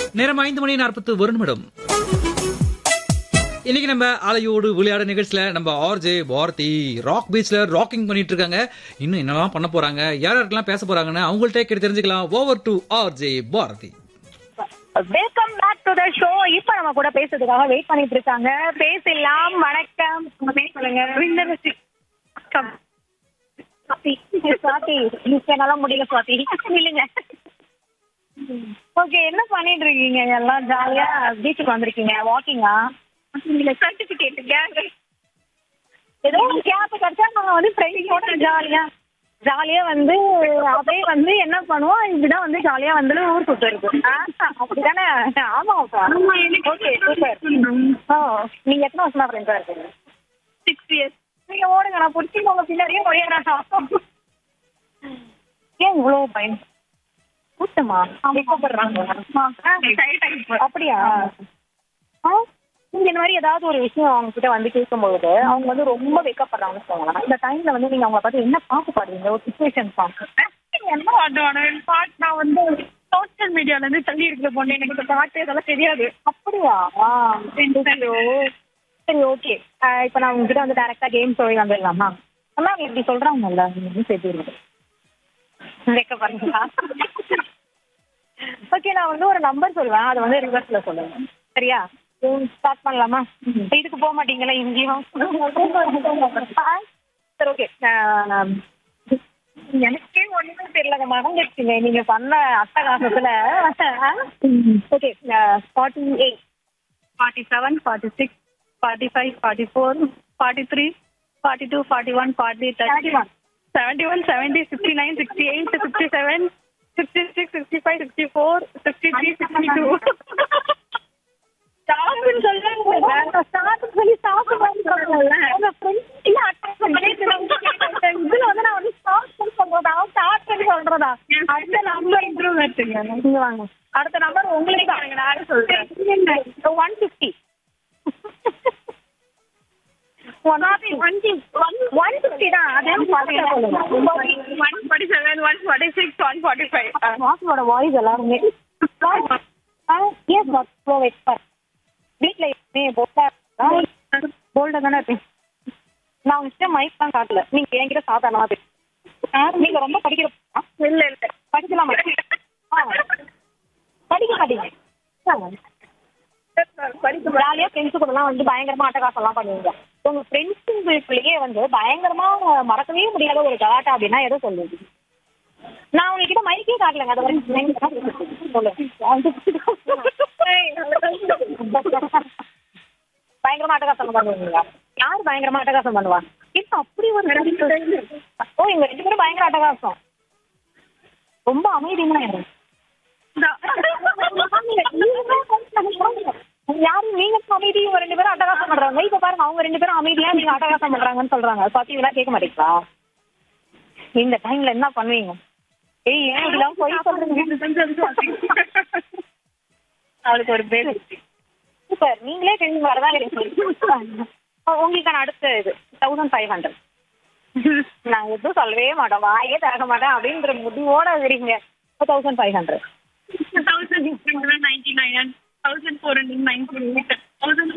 நேரம் ஐந்து மணி நாற்பத்து ஒரு நிமிடம் இன்னைக்கு நம்ம அலையோடு விளையாட நிகழ்ச்சியில நம்ம ஆர்ஜே பாரதி ராக் பீச்ல ராக்கிங் பண்ணிட்டு இருக்காங்க இன்னும் என்னெல்லாம் பண்ண போறாங்க யார் யாருக்கெல்லாம் பேச போறாங்கன்னு அவங்கள்ட்ட கேட்டு தெரிஞ்சுக்கலாம் over to RJ Bharathi welcome back to the show இப்ப நம்ம கூட பேசுறதுக்காக வெயிட் பண்ணிட்டு இருக்காங்க பேசலாம் வணக்கம் உங்க பேர் சொல்லுங்க விந்தரசி வணக்கம் சுவாதி சுவாதி இன்னைக்கு என்னால முடியல சுவாதி இல்லைங்க ஓகே என்ன பண்ணிட்டு இருக்கீங்க எல்லாம் ஜாலியா பீச்சுக்கு வந்திருக்கீங்க வாக்கிங்கா இல்ல சர்டிபிகேட் கேங் ஏதோ ஒரு கேப் கிடைச்சா நாங்க வந்து ஃப்ரெண்ட்ஸோட ஜாலியா ஜாலியா வந்து அப்படியே வந்து என்ன பண்ணுவோம் இப்படிதான் வந்து ஜாலியா வந்து ஊர் சுத்துறது ஆ, அப்படிதானே ஆமாப்பா ஓகே சூப்பர் ஓ நீங்க எத்தனை வருஷமா ஃப்ரெண்ட்ஸா இருக்கீங்க சிக்ஸ் இயர்ஸ் நீங்க ஓடுங்க நான் பிடிச்சி உங்க பின்னாடியே ஓடிடுறேன் ஏன் இவ்வளவு பயம் கூட்டமா அவங்க கூப்பிடுறாங்க அப்படியா ஆ நீங்க இந்த மாதிரி ஏதாவது ஒரு விஷயம் அவங்க கிட்ட வந்து கேட்கும்பொழுது அவங்க வந்து ரொம்ப வெக்கப்படுறாங்கன்னு சொல்லுவாங்க இந்த டைம்ல வந்து நீங்க அவங்கள பார்த்து என்ன பாட்டு பாடுவீங்க ஒரு சுச்சுவேஷன் சாங் என்ன பாட்டு பாட்டு நான் வந்து சோஷியல் மீடியால இருந்து தள்ளி இருக்கிற பொண்ணு எனக்கு இந்த பாட்டு இதெல்லாம் தெரியாது அப்படியா சரி ஓகே இப்போ நான் உங்ககிட்ட வந்து டேரக்டா கேம் சொல்லி வந்துடலாமா அம்மா அவங்க இப்படி சொல்றாங்கல்ல நீங்க சேர்த்து வெக்கப்படுறீங்களா ஓகே நான் வந்து ஒரு நம்பர் சொல்லுவேன் அதை வந்து ரிவர்ஸ்ல சொல்லுங்க சரியா ஸ்டார்ட் பண்ணலாமா இதுக்கு போக மாட்டீங்களா இங்கேயும் சரி ஓகே எனக்கே ஒண்ணுமே தெரியல மறந்துருச்சுங்க நீங்க பண்ண அட்டகாசத்துல okay forty eight forty seven forty six forty five forty four forty three forty two forty one forty thirty one seventy one seventy sixty nine sixty eight sixty seven sixty six sixty five sixty four sixty three sixty two ஸ்டாப்னு சொல்லுங்க stop சொல்லி stop பண்ணி சொல்றேன்ல உங்க friends இல்ல attack பண்ணி இதுல வந்து நான் வந்து ஸ்டாப் பண்ணி சொல்றதா ஸ்டார்ட் பண்ணி சொல்றதா அடுத்த நம்பர் இம்ப்ரூவ் எடுத்துங்க நீங்க வாங்க அடுத்த நம்பர் உங்களுக்கு பாருங்க நான் சொல்றேன் ஒன் ஃபிஃப்டி ஒன் ஃபிஃப்டி தான் அதே one forty seven one forty six one forty five மாசோட வாய்ஸ் எல்லாருமே ஏன் ஸ்லோ வெயிட் பார் வீட்டில் எப்பவுமே போல்டா போல்டா தானே இருப்பேன் நான் உங்ககிட்ட மைக் தான் காட்டல நீங்க என்கிட்ட சாதாரணமா பேச நீங்க ரொம்ப படிக்கிற இல்ல இல்ல படிக்கலாம் படிக்க மாட்டீங்க படிக்க ஜாலியா ஃப்ரெண்ட்ஸு கூடலாம் வந்து பயங்கரமா அட்டகாசம்லாம் பண்ணுவீங்க உங்க ஃப்ரெண்ட்ஸுங்களுக்குள்ளேயே வந்து பயங்கரமா மறக்கவே முடியாத ஒரு கலாட்டா அப்படின்னா எதை சொல்லுவீங்க நான் உங்ககிட்ட மைக்கே காட்டலங்க அது வரைக்கும் பயங்கரமா அட்டகாசம் பண்ணுவீங்களா யார் பயங்கரமா அட்டகாசம் பண்ணுவா இப்ப அப்படி ஒரு ஓ இவங்க ரெண்டு பேரும் பயங்கர அட்டகாசம் ரொம்ப அமைதியா யாரு நீங்க அமைதி இவங்க ரெண்டு பேரும் அட்டகாசம் பண்றாங்க இப்ப பாருங்க அவங்க ரெண்டு பேரும் அமைதியா நீங்க அட்டகாசம் பண்றாங்கன்னு சொல்றாங்க பாத்தீங்களா கேட்க மாட்டீங்களா இந்த டைம்ல என்ன பண்ணுவீங்க ஏய் ஏன் இதெல்லாம் போய் சொல்றீங்க அவளுக்கு ஒரு பேர் சூப்பர் நீங்களே தெரிஞ்சு வரதான் உங்களுக்கான அடுத்த இது தௌசண்ட் ஃபைவ் ஹண்ட்ரட் நான் எதுவும் சொல்லவே மாட்டோம் வாயே திறக்க மாட்டேன் அப்படின்ற முடிவோட வரீங்க thousand five hundred thousand nine hundred ninety nine and thousand four hundred ninety eight thousand